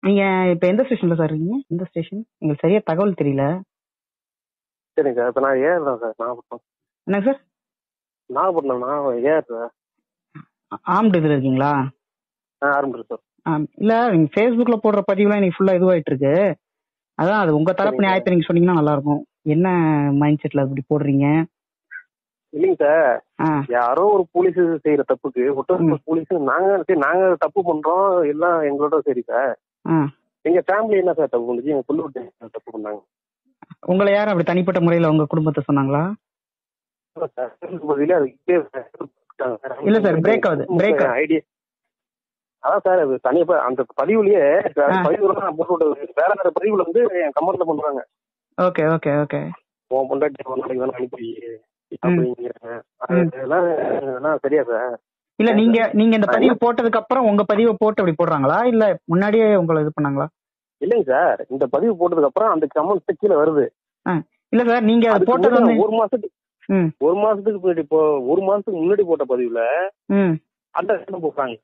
நீங்க இப்ப எந்த ஸ்டேஷன்ல சார் இருக்கீங்க எந்த ஸ்டேஷன் எங்களுக்கு சரியா தகவல் தெரியல சரிங்க சார் இப்போ நான் ஏறுறேன் சார் நாகப்பட்டினம் என்னங்க சார் நாகப்பட்டினம் நான் ஏறுறேன் ஆம்டு இதுல இருக்கீங்களா ஆ ஆரம்பிச்சு சார் ஆம். இல்ல நீங்க Facebookல போடுற பதிவுலாம் இன்னைக்கு ஃபுல்லா இதுவாயிட்டு இருக்கு அதான் அது உங்க தரப்பு சரிங்க. நியாயத்தை நீங்க சொன்னீங்கன்னா நல்லா இருக்கும் என்ன மைண்ட் செட்ல அப்படி போடுறீங்க இல்லைங்க சார் ஆ யாரோ ஒரு போலீஸ் செய்யற தப்புக்கு ஒட்டுமொத்த போலீஸ் நாங்க சரி நாங்க தப்பு பண்றோம் எல்லாம் எங்களோட சரி சார் ஆ எங்க ஃபேமிலி என்ன சார் தப்பு பண்ணுச்சு எங்க புள்ள விட்டு என்ன தப்பு பண்ணாங்க உங்களை யாரும் அப்படி தனிப்பட்ட முறையில உங்க குடும்பத்தை சொன்னாங்களா சார், பதிலா அது இப்படியே இல்ல சார், break ஆகுது, break ஆகுது. ஐடியா அதான் சார் அது தனியா ப- அந்த பதிவுலயே ஆ. பதிவு நான் போட்டு விட்டது வேற வேற பதிவுல வந்து என் கமெண்ட்ல பண்றாங்க ஓகே ஓகே ஓகே உன் பொண்டாட்டி ஒரு நாளைக்கு வேணா அனுப்பி அப்படிங்கிறாங்க அதெல்லாம் அதெல்லாம் சரியா சார் இல்ல நீங்க நீங்க இந்த பதிவு போட்டதுக்கு அப்புறம் உங்க பதிவை போட்டு அப்படி போடுறாங்களா இல்ல முன்னாடியே உங்களை இது பண்ணாங்களா இல்லைங்க சார் இந்த பதிவு போட்டதுக்கு அப்புறம் அந்த கமெண்ட் கீழே வருது இல்ல சார் நீங்க அது அதுக்கு போட்டது வந்து முன்னாடி ஒரு மாசத்துக்கு ம் ஒரு மாசத்துக்கு முன்னாடி இப்போ ஒரு மாசத்துக்கு முன்னாடி போட்ட பதிவுல ம் அந்த இடத்துல போடுறாங்க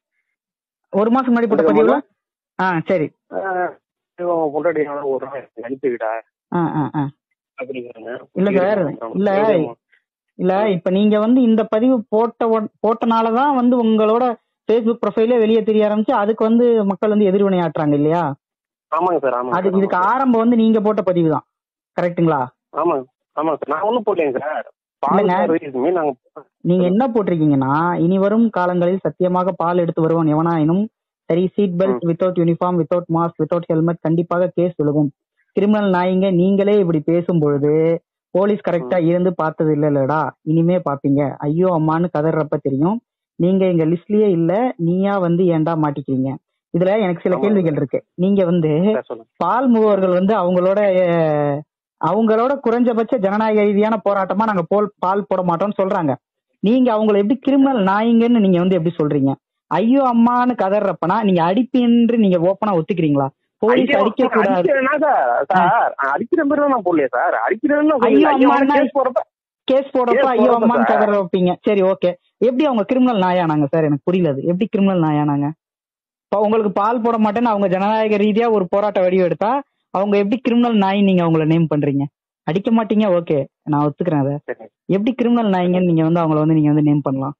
ஒரு மாசம் முன்னாடி போட்ட பதிவுல ஆ சரி ஆஹ் இவன் பொண்டாட்டி எவனோ ஒரு நாள் அனுப்பிவிடா ஆ ஆ ஆ அப்படிங்கிறாங்க இல்ல சார் இல்ல இல்ல இப்ப நீங்க வந்து இந்த பதிவு போட்ட உட- போட்டனாலதான் வந்து உங்களோட ஃபேஸ்புக் ப்ரொஃபைலே வெளியே தெரிய ஆரம்பிச்சு அதுக்கு வந்து மக்கள் வந்து எதிர்வினை ஆட்டுறாங்க இல்லையா ஆமாங்க சார் ஆமாங்க அது சார், இதுக்கு ஆமாங்க ஆரம்பம் வந்து நீங்க போட்ட பதிவு தான் கரெக்ட்டுங்களா சார். ஆமாங்க ஆமாங்க சார் நான் ஒண்ணும் போடலைங்க சார் இல்லைங்க. பால் ரீசனுமே நாங்க நீங்க என்ன போட்டிருக்கீங்கன்னா இனி வரும் காலங்களில் சத்தியமாக பால் எடுத்து வருவான் எவனாயினும் சரி seat belt without uniform without mask without helmet கண்டிப்பாக கேஸ் விழுகும் கிரிமினல் நாயிங்க நீங்களே இப்படி பேசும் பொழுது போலீஸ் கரெக்டா இருந்து பார்த்தது இல்லலடா இனிமே பாப்பீங்க ஐயோ அம்மான்னு கதறப்ப தெரியும் நீங்க எங்க லிஸ்ட்லயே இல்ல நீயா வந்து ஏன்டா மாட்டிக்கிறீங்க இதுல எனக்கு சில ஆமாங்க. கேள்விகள் இருக்கு நீங்க வந்து சார் சொல்லுங்க பால் முகவர்கள் வந்து அவங்களோட அஹ், அவங்களோட குறைஞ்சபட்ச ஜனநாயக ரீதியான போராட்டமா நாங்க போல் பால் போட மாட்டோம்னு சொல்றாங்க நீங்க அவங்கள எப்படி கிரிமினல் நாயிங்கன்னு நீங்க வந்து எப்படி சொல்றீங்க ஐயோ அம்மான்னு கதறப்பனா நீங்க அடிப்பின்று நீங்க ஓப்பனா ஒத்துக்கிறீங்களா போலீஸ் ஐயோ, அடிக்க கூடாது அடிக்கிறேன்னா சார் சார் அடிக்கிற மாதிரி நான் போடலையே சார் அடிக்கிறேன்னு நான் ஐயோ, சொல்லல. ஐயோ, அம்மா, கேஸ் போறப்ப கேஸ் போடப்ப Case ஐயோ போடப்ப அம்மான்னு சார். கதற வைப்பீங்க சரி ஓகே எப்படி அவங்க கிரிமினல் நாயானாங்க சார் எனக்கு புரியல அது எப்படி கிரிமினல் நாயானாங்க இப்போ உங்களுக்கு பால் போட மாட்டேன்னு அவங்க ஜனநாயக ரீதியா ஒரு போராட்ட வடிவம் எடுத்தா அவங்க எப்படி கிரிமினல் நாய் நீங்க அவங்கள நேம் பண்றீங்க அடிக்க மாட்டீங்க ஓகே நான் ஒத்துக்கிறேன் அதை சரி எப்படி கிரிமினல் நாய்ங்கன்னு நீங்க வந்து அவங்கள வந்து நீங்க வந்து நேம் பண்ணலாம்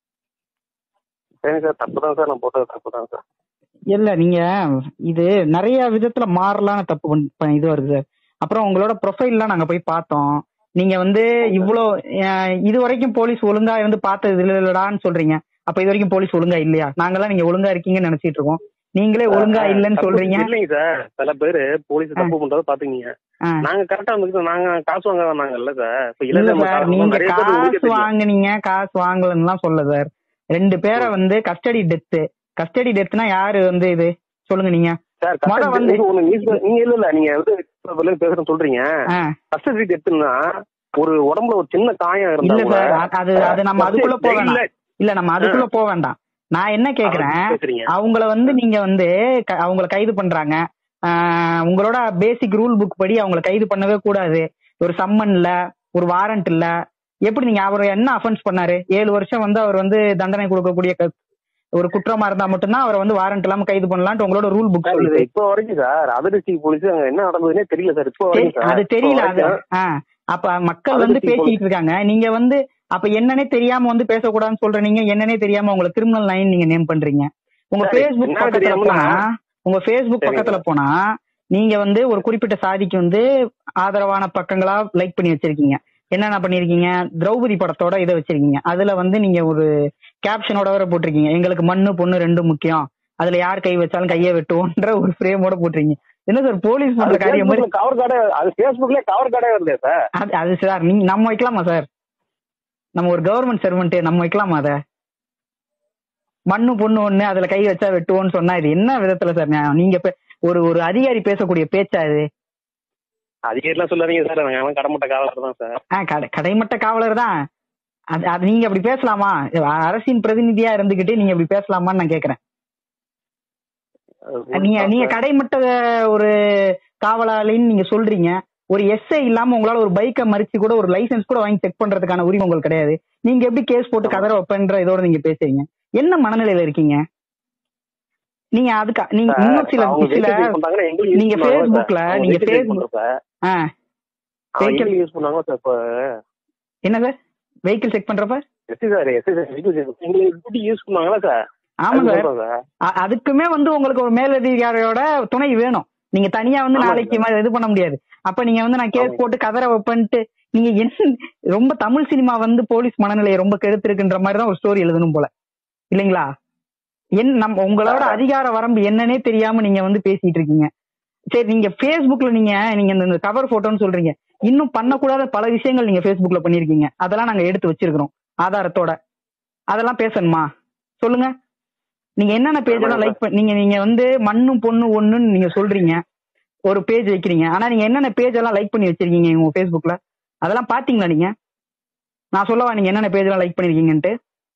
சரிங்க சார் தப்பு தான் சார் நான் போட்டது தப்பு தான் சார் இல்ல நீங்க இது நிறைய விதத்துல மாறலான தப்பு பண்ண- பண்ண- இது வருது சார் அப்புறம் உங்களோட ப்ரொஃபைல்லாம் நாங்க போய் பார்த்தோம் நீங்க வந்து இவ்வளோ அஹ், இது வரைக்கும் போலீஸ் ஒழுங்கா இருந்து பார்த்தது இல்லடான்னு சொல்றீங்க அப்ப இது வரைக்கும் போலீஸ் ஒழுங்கா இல்லையா நாங்கெல்லாம் நீங்க ஒழுங்கா இருக்கீங்கன்னு நினைச்சிட்டு இருக்கோம் நீங்களே ஒழுங்கா இல்லைன்னு தப்பு சொல்றீங்க இல்லைங்க சார் சில பேரு போலீஸ் தப்பு பண்றத பாத்துக்கீங்க ஆ. நாங்க கரெக்டா இருந்துக்கிட்டு நாங்க காசு வாங்க வேணாங்கல்ல சார் இப்ப இல்ல இளைஞர் சார் மக்கள் நீங்க நிறைய பேர் உங்களுக்கே காசு தெரியும். வாங்குனீங்க காசு வாங்கலன்னுலாம் சொல்ல சார் ரெண்டு பேரை வந்து கஸ்டடி டெத்து கஸ்டடி டெத்னா யாரு வந்து இது சொல்லுங்க நீங்க சார் மொத கஸ்டடி வந்து- வந்து ஒண்ணு நியூஸ் நீங்க இல்ல இல்ல நீங்க வந்து பேசுறேன்னு சொல்றீங்க ஆ, கஸ்டடி டெத்துன்னா ஒரு உடம்புல ஒரு சின்ன காயம் இருந்தா இல்ல கூட சார் அ- அது அது நம்ம அதுக்குள்ள போக வேண்டாம் இல்ல நம்ம அதுக்குள்ள போக வேண்டாம் நான் என்ன கேக்குறேன் பேசுறீங்க அவங்கள வந்து நீங்க வந்து க- அவங்கள கைது பண்றாங்க ஆஹ் உங்களோட பேசிக் ரூல் புக் படி அவங்கள கைது பண்ணவே கூடாது ஒரு சம்மன் இல்ல ஒரு வாரண்ட் இல்ல எப்படி நீங்க அவர் என்ன அஃபென்ஸ் பண்ணாரு ஏழு வருஷம் வந்து அவர் வந்து தண்டனை கொடுக்கக்கூடிய க- ஒரு குற்றமா இருந்தா மட்டும்தான் அவரை வந்து வாரண்ட் இல்லாம கைது பண்ணலாம்னு உங்களோட ரூல் புக் சார், இது சொல்லுது இப்போ வரைக்கும் சார் அதிர்ச்சி போலீஸ் அங்க என்ன நடந்ததுன்னே தெரியல சார் இப்போ தெரி- வரைக்கும் சார் அது தெரியல இப்போ அது வரைக்கும் ஆ, அப்ப மக்கள் அது வந்து பத்தி பேசிட்டு இருக்காங்க நீங்க வந்து அப்ப என்னன்னே தெரியாம வந்து பேசக்கூடாதுன்னு சொல்ற நீங்க என்னன்னே தெரியாம உங்களை கிரிமினல் லைன் நீங்க நேம் பண்றீங்க உங்க சரி, ஃபேஸ்புக் என்ன பக்கத்துல தெரியாமனா? போனா உங்க ஃபேஸ்புக் சரிங்க. பக்கத்துல போனா நீங்க வந்து ஒரு குறிப்பிட்ட சாதிக்கு வந்து ஆதரவான பக்கங்களா லைக் பண்ணி வச்சிருக்கீங்க என்னென்ன பண்ணிருக்கீங்க திரௌபதி படத்தோட இதை வச்சிருக்கீங்க அதுல வந்து நீங்க ஒரு கேப்ஷனோட வர போட்டிருக்கீங்க எங்களுக்கு மண்ணு பொண்ணு ரெண்டும் முக்கியம் அதுல யார் கை வச்சாலும் கையை வெட்டுவோன்ற ஒரு ஃப்ரேமோட போட்டிருக்கீங்க என்ன சார் போலீஸ் பண்ற அது காரியம் மாதிரி Facebookல கவர் கார்டே அது Facebookல கவர் கார்டே வரலையே சார் அது அது சார் நீங்க நம்ம வைக்கலாமா சார் நம்ம ஒரு கவர்மெண்ட் சர்வெண்ட் நம்ம வைக்கலாமா அத மண்ணு பொண்ணு ஒண்ணு அதுல கை வச்சா வெட்டுவோம்னு சொன்னா இது என்ன விதத்துல சார் நியாயம்? நீங்க பே- ஒரு ஒரு அதிகாரி பேசக்கூடிய பேச்சா இது அதிகாரிலாம் சொல்லாதீங்க சார் நாங்க கடமட்ட காலத்துல தான் சார் ஆ, கடை- கடைமட்ட காவலர் தான் அது அது நீங்க அப்படி பேசலாமா அரசின் பிரதிநிதியா இருந்துகிட்டு நீங்க அப்படி பேசலாமான்னு நான் கேக்குறேன் நீங்க நீங்க கடைமட்ட ஒரு காவலாளின்னு நீங்க சொல்றீங்க ஒரு எஸ்ஐ இல்லாம உங்களால ஒரு பைக்கை மறிச்சு கூட ஒரு லைசென்ஸ் கூட வாங்கி செக் பண்றதுக்கான உரிமை உங்களுக்கு கிடையாது நீங்க எப்படி கேஸ் போட்டு கதற வைப்பேன்ற இதோட நீங்க பேசுறீங்க என்ன மனநிலையில இருக்கீங்க நீங்க அதுக்கு நீங்க சார், இன்னும் சில அவங்க சில vehicle use பண்றாங்கன்னா எங்களுக்கு use நீங்க பண்ணுவாங்க சார். Facebookல, அவங்க நீங்க vehicle use Facebook- பண்றப்ப, ஆ அவங்க vehicle- எங்களுக்கு use பண்ணுவாங்க சார் இப்ப என்ன சார் வெஹிக்கிள் செக் பண்றப்ப SC sir SC sir vehicle use- எங்களுக்கு duty use பண்ணுவாங்களா சார் ஆமா அது சார் சொல்றேன் சார் அ- அதுக்குமே வந்து உங்களுக்கு ஒரு மேலதிகாரியோட துணை வேணும் நீங்க தனியா வந்து ஆமாங்க நாளைக்கு ம- இது பண்ண முடியாது அப்ப நீங்க வந்து நான் கேஸ் ஆமாங்க. போட்டு கதற வைப்பேன்ட்டு நீங்க என்ன ரொம்ப தமிழ் சினிமா வந்து போலீஸ் மனநிலையை ரொம்ப கெடுத்திருக்குன்ற மாதிரி தான் ஒரு ஸ்டோரி எழுதணும் போல இல்லைங்களா என் நம்ம உங்களோட ஆ. அதிகார வரம்பு என்னன்னே தெரியாம நீங்க வந்து பேசிட்டு இருக்கீங்க சரி நீங்க Facebookல நீங்க நீங்க இந்த கவர் போட்டோன்னு சொல்றீங்க இன்னும் பண்ணக்கூடாத பல விஷயங்கள் நீங்க Facebookல பண்ணிருக்கீங்க அதெல்லாம் நாங்க எடுத்து வச்சிருக்கிறோம் ஆதாரத்தோட அதெல்லாம் பேசணுமா சொல்லுங்க நீங்க என்னென்ன பேஜ் எல்லாம் ஆமாங்க லைக் நீங்க நீங்க வந்து மண்ணும் பொண்ணு ஒண்ணுன்னு நீங்க சொல்றீங்க ஒரு பேஜ் வைக்கிறீங்க ஆனா நீங்க என்னென்ன பேஜ் எல்லாம் லைக் பண்ணி வச்சிருக்கீங்க உங்க Facebookல அதெல்லாம் பாத்தீங்களா நீங்க நான் சொல்லவா நீங்க என்னென்ன பேஜ் எல்லாம் லைக் பண்ணிருக்கீங்கன்ட்டு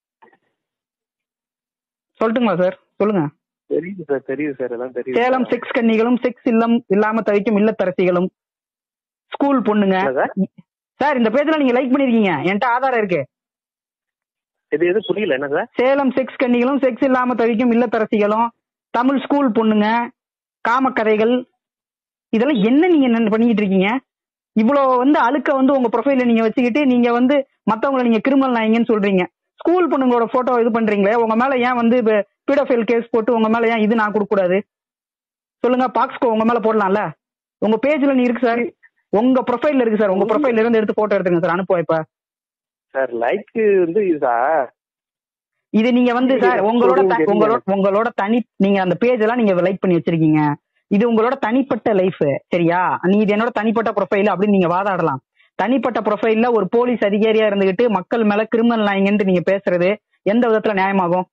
சொல்லட்டுங்களா சார் சொல்லுங்க தெரியுது சார் தெரியுது சார் எல்லாம் தெரியுது சேலம் சார். செக்ஸ் கன்னிகளும் செக்ஸ் இல்லம் இல்லாம தவிக்கும் இல்லத்தரசிகளும் ஸ்கூல் பொண்ணுங்க என்ன சார் சார் இந்த பேஜ்ல நீங்க லைக் பண்ணிருக்கீங்க என்கிட்ட ஆதாரம் இருக்கு இது எது புரியல என்ன சார் சேலம் செக்ஸ் கன்னிகளும் செக்ஸ் இல்லாம தவிக்கும் இல்லத்தரசிகளும் தமிழ் ஸ்கூல் பொண்ணுங்க காமக்கதைகள் இதெல்லாம் என்ன நீங்க என்ன பண்ணிக்கிட்டு இருக்கீங்க இவ்வளவு வந்து அழுக்க வந்து உங்க ப்ரொஃபைல நீங்க வச்சுக்கிட்டு நீங்க வந்து மத்தவங்களை நீங்க கிரிமினல் நாயங்கன்னு சொல்றீங்க ஸ்கூல் பொண்ணுங்களோட போட்டோ இது பண்றீங்களே உங்க மேல ஏன் வந்து பீடோஃபைல் கேஸ் போட்டு உங்க மேல ஏன் இது நான் கொடுக்க கூடாது சொல்லுங்க பாக்ஸ்கோ உங்க மேல போடலாம்ல உங்க பேஜ்ல நீ இருக்கு சார் உங்க ப்ரொஃபைல்ல இருக்கு சார் உங்க ப்ரொஃபைல்ல இருந்து எடுத்து போட்டோ எடுத்துங்க சார் அனுப்புவா இப்ப சார் லைக் வந்து இது சார் இது நீங்க வந்து சார் உங்களோட த- உங்களோட உங்களோட தனி நீங்க அந்த பேஜ் எல்லாம் நீங்க லைக் பண்ணி வச்சிருக்கீங்க இது உங்களோட தனிப்பட்ட லைஃப் சரியா நீ இது என்னோட தனிப்பட்ட ப்ரொஃபைல் அப்படின்னு நீங்க வாதாடலாம் தனிப்பட்ட ப்ரொஃபைல்ல ஒரு போலீஸ் அதிகாரியா இருந்துகிட்டு மக்கள் மேல கிரிமினல் நாயங்கன்ட்டு நீங்க பேசுறது எந்த விதத்துல நியாயமாகும்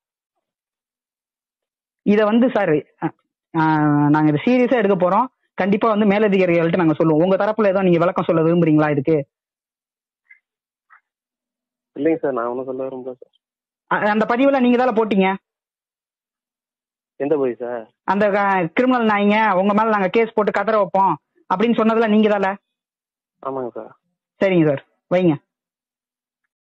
இத வந்து சார் நாங்க இது சீரியஸா எடுக்க போறோம் கண்டிப்பா வந்து மேலதிகாரிகள்ட்ட நாங்க சொல்லுவோம் உங்க தரப்புல ஏதோ நீங்க விளக்கம் சொல்ல விரும்புறீங்களா இதுக்கு இல்லைங்க சார் நான் ஒன்றும் சொல்ல விரும்பல சார் அ- அந்த பதிவுல நீங்க தானே போட்டீங்க எந்த போய் சார் அந்த கிரிமினல் நாய்ங்க உங்க மேல நாங்க கேஸ் போட்டு கதற வைப்போம் அப்படின்னு சொன்னதுல நீங்க தானே ஆமாங்க சார் சரிங்க சார் வைங்க